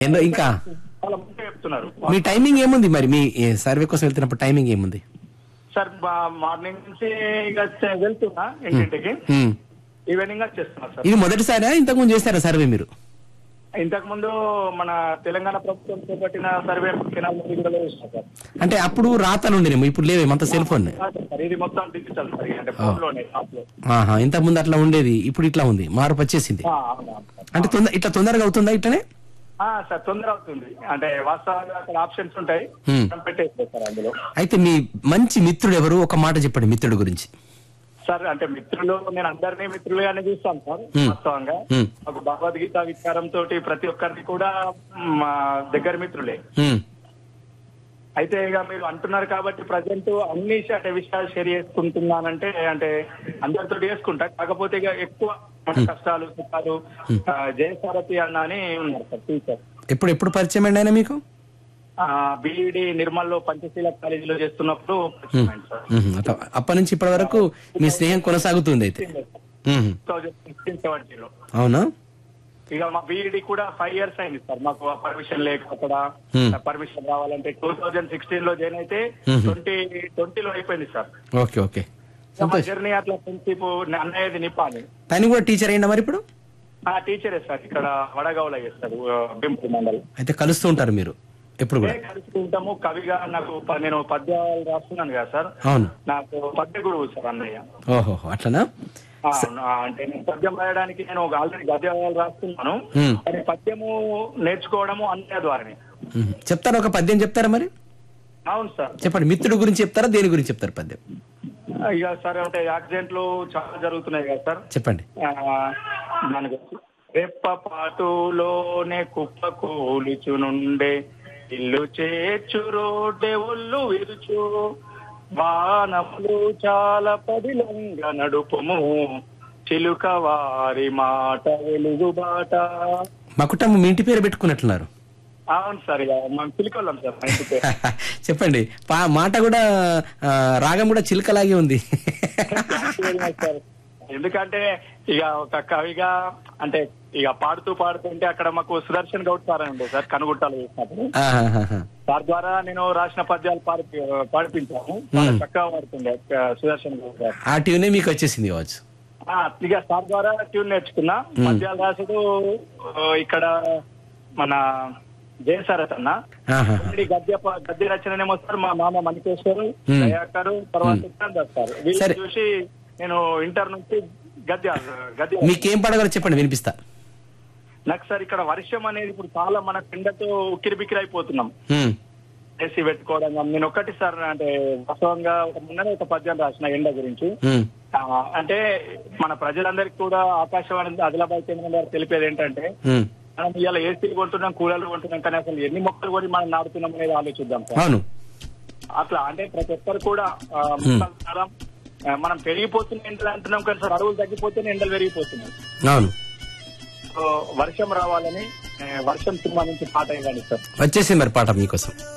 ఎన్నో ఇంకా చాలా ముందే చెప్తున్నారు మీ టైమింగ్ ఏముంది మరి మీ ఏ, సర్వే కోసం వెళ్తున్నప్పుడు టైమింగ్ ఏముంది సార్ మా- మార్నింగ్ నుంచి ఇక చే- వెళ్తున్నా ఇంటింటికి హ్మ్. ఈవినింగ్ వచ్చేస్తున్నా సార్ ఇది మొదటిసారా ఇంతకుముందు చేస్తారా సర్వే మీరు ఇంతకు ముందు మన తెలంగాణ ప్రభుత్వం చేపట్టిన సర్వే కెనాల్ నుండి కూడా వేసిన సార్ అంటే అప్పుడు రాతలు ఉండేనేమో ఇప్పుడు లేవే మొత్తం సెల్ ఫోన్ కాదు సార్ ఇది మొత్తం డిజిటల్ సార్ ఇది అంటే ఫోన్ లోనే యాప్ లో ఆహా ఇంతకు ముందు అట్లా ఉండేది ఇప్పుడు ఇట్లా ఉంది మార్పు వచ్చేసింది ఆ, అవును, అవును సార్. అంటే తొందర ఇట్లా తొందరగా అవుతుందా ఇట్లనే ఆ, సార్ తొందర అవుతుంది అంటే వాస్తవంగా అక్కడ ఆప్షన్స్ ఉంటాయి Hmm. మనం పెట్టేస్తారు సార్ అందులో అయితే మీ మంచి మిత్రుడు ఎవరు ఒక మాట చెప్పండి మిత్రుడు గురించి సార్ అంటే మిత్రులు నేను అందరినీ మిత్రులుగానే చూస్తాను సార్ Hmm. వాస్తవంగా Hmm. మాకు భగవద్గీత విచారం తోటి ప్రతి ఒక్కరికి కూడా మా దగ్గర మిత్రులే హ్మ్. అయితే ఇక మీరు అంటున్నారు కాబట్టి ప్రజెంట్ అన్ని అంటే విషయాలు షేర్ చేసుకుంటున్నానంటే అంటే అందరితో చేసుకుంటా కాకపోతే ఇక ఎక్కువ మన కష్టాలు సుఖాలు ఆ, జయసారథి అన్న అని ఉన్నారు సార్ టీచర్ ఎప్పుడు ఎప్పుడు పరిచయం అండి ఆయన మీకు బిఈడి నిర్మల్లో పంచశీల కాలేజీలో చేస్తున్నప్పుడు పరిచయం అయింది సార్ మ్మ్. అట్లా అప్పటి నుంచి ఇప్పటి వరకు మీ స్నేహం కొనసాగుతుంది అయితే మ్మ్. థౌజండ్ సిక్స్టీన్ సెవెంటీలో అవునా ఇక మా బీఈడి కూడా ఫైవ్ ఇయర్స్ అయింది సార్ మాకు పర్మిషన్ లేక అక్కడ Hmm. పర్మిషన్ రావాలంటే టూ థౌజండ్ సిక్స్టీన్ లో జాయిన్ అయితే Hmm. ట్వంటీ ట్వంటీలో అయిపోయింది సార్ ఓకే ఓకే ఇక మా సంతోష్ జర్నీ అట్లా ఫ్రెండ్షిప్ అన్నయ్యది నిప్పాలి తను కూడా టీచర్ అయిందా మరి ఇప్పుడు ఆ టీచరే సార్ ఇక్కడ వడగావులో చేస్తాడు బింపు మండలం అయితే కలుస్తూ ఉంటారు మీరు ఎప్పుడు కూడా ఏ కలుసుకుంటాము కవిగా నాకు ప- నేను పద్యాలు రాస్తున్నాను కదా సార్ అవును నాకు పద్య గురువు సార్ అన్నయ్య ఓహో అట్లనా ఆ, ఆ, అంటే నేను పద్యం రాయడానికి నేను ఆల్రెడీ గద్యాలు రాస్తున్నాను మ్మ్. కానీ పద్యము నేర్చుకోవడము అన్నయ్య ద్వారానే మ్మ్. చెప్తారా ఒక పద్యం చెప్తారా మరి అవును సార్ చెప్పండి మిత్రుడు గురించి చెప్తారా దేని గురించి చెప్తారు పద్యం ఇక సార్ అంటే యాక్సిడెంట్లు చాలా జరుగుతున్నాయి కదా సార్ చెప్పండి ఆ, మనకు రెప్ప పాటులోనే కుప్ప కూలుచునుండే ఇల్లు చేర్చు రోడ్డే ఒళ్ళు విరుచు వానములు చాలా పదిలంగా నడుపుము చిలుక వారి మాట వెలుగు బాట మా కుటుంబం మీ ఇంటి పేరు పెట్టుకున్నట్లున్నారు అవును సార్ ఇక మనం చిలుకొల్లాం సార్ మా ఇంటి పేరు. చెప్పండి పా మాట కూడా ఆ, రాగం కూడా చిలుకలాగే ఉంది సార్. ఎందుకంటే ఇక ఒక కవిగా అంటే ఇక పాడుతూ పాడుతుంటే అక్కడ మాకు సుదర్శన్ గౌడ్ సార్ అని ఉండే సార్ కనుగుట్టాలు చేసినప్పుడు ఆహాహాహా. సార్ ద్వారా నేను రాసిన పద్యాలు పాడి పాడిపించాను చాలా చక్కగా పాడుతుండే ఆ, సుదర్శన్ గౌడ్ సార్ ఆ ట్యూనే మీకు వచ్చేసింది కావచ్చు ఆ, ఇక సార్ ద్వారా ట్యూన్ నేర్చుకున్నా పద్యాలు రాసుడు ఆ, ఇక్కడ మన జయసారథ్ అన్న ఆహా. ఈ గద్య ప- గద్య రచననేమో సార్ మా మామ మణికేశ్వరు Hmm. దయాకరు తర్వాత చంద్రదాస్ సార్ వీళ్ళు సరే. చూసి నేను ఇంటర్ నుంచి గద్య గద్య మీకేం పడగలో చెప్పండి వినిపిస్తా నాకు సార్ ఇక్కడ వర్షం అనేది ఇప్పుడు చాలా మన కిందతో ఉక్కిరి బిక్కిరి అయిపోతున్నాం హ్మ్. ఏసీ పెట్టుకోవడం కానీ నేను ఒకటి సార్ అంటే వాస్తవంగా ఒక మొన్ననే ఒక పద్యం రాసిన ఎండ గురించి హ్మ్. ఆ, అంటే మన ప్రజలందరికీ కూడా ఆకాశవాణి ఆదిలాబాద్ కేంద్రం గారు తెలిపేది ఏంటంటే హ్మ్. మనం ఇవాళ ఏసీలు కొంటున్నాం కూలర్లు కొంటున్నాం కానీ అసలు ఎన్ని మొక్కలు కొని మనం నాడుతున్నాం అనేది ఆలోచిద్దాం సార్ అవును అట్లా అంటే ప్రతి ఒక్కరు కూడా ఆ, మొక్కలు నాటడం, ఆ, మనం పెరిగిపోతున్న ఎండలు అంటున్నాం కానీ సార్ అడవులు తగ్గిపోతేనే ఎండలు పెరిగిపోతున్నాయి అవును సో వర్షం రావాలని ఆ, వర్షం సినిమా నుంచి పాట ఇవ్వండి సార్ వచ్చేసింది మరి పాట మీకోసం